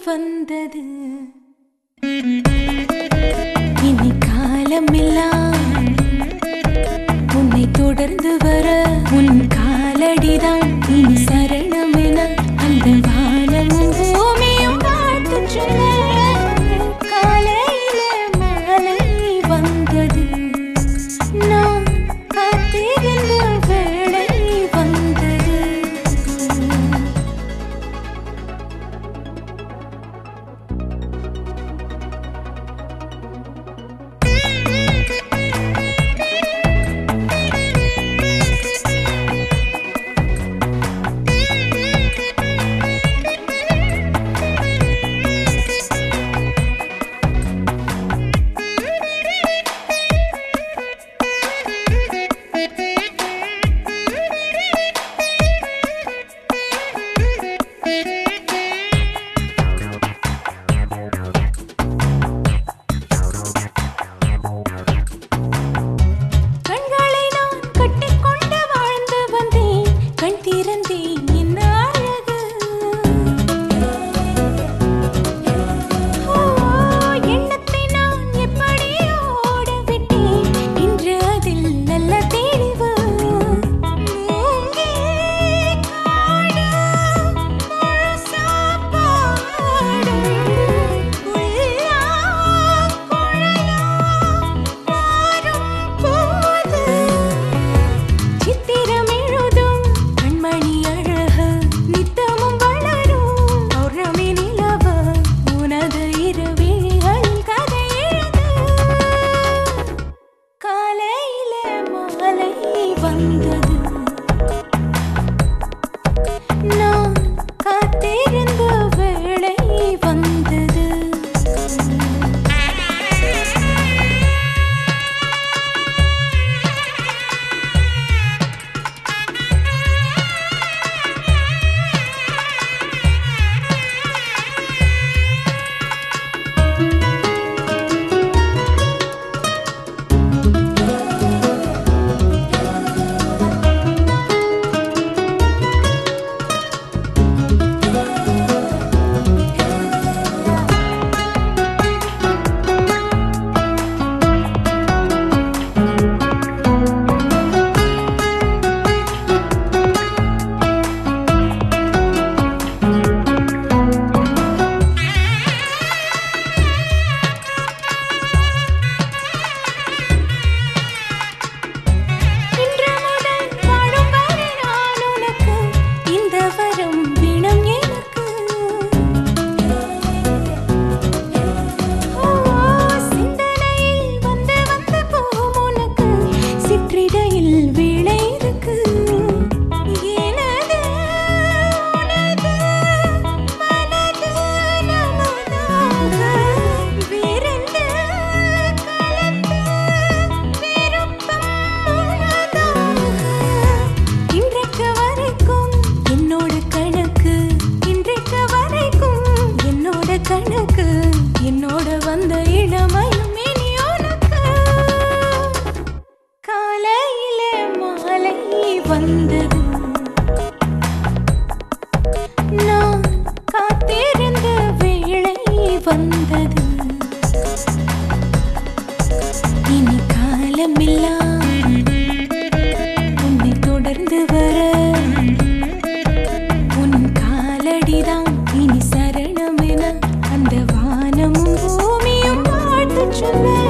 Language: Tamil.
வந்தது இனி காலமெல்லாம் உன்னை தொடர்ந்து வர உன் காலடிதான் இனி சரணம் என அந்த வானமும் பூமியும் வாழ்த்து சொல்ல காலையில மாலை வந்தது நான் காத்திருந்த வேளை வந்தது கண்களை நான் கட்டிக்கொண்டு வாழ்ந்து வந்தேன் கண் திறந்தேன் என்ன அழகு ஓ, எண்ணத்தை நான் எப்படி ஓட விட்டேன் இன்று அதில் நல்ல தெளிவு மூங்கே காடு முழுசா பாடும் உள்ளாங்குழலா மாறும் போது சித்திரம் எழுதும் கண்மணி அழகு நித்தமும் வளரும் பௌர்ணமி நிலவு உனது இருவிழிகளில் கதை எழுது காலையில மாலை வந்தது நான் காத்திருந்த வேளை வந்தது இன்று முதல் வாழும் வரை நான் உனக்கு இந்த வரம் வேணும் எனக்கு ஓ சிந்தனையில் வந்து வந்து போகும் உனக்கு சிற்றிடையில் வேலை இருக்கு எனது உனது மனது நமதாக விருந்து கலந்து விருப்பம் உனதாக இன்றைக்கு வரைக்கும் என்னோட கணக்கு இன்றைக்கு வரைக்கும் என்னோட கணக்கு என்னோட வந்த இளமையும் இனி உனக்கு காலையில மாலை வந்தது நான் காத்திருந்த வேளை வந்தது இனி காலமெல்லாம் உன்னை தொடர்ந்து வர உன் காலடிதான் இனி சரணம் என அந்த வானமும் பூமியும் வாழ்த்து சொல்ல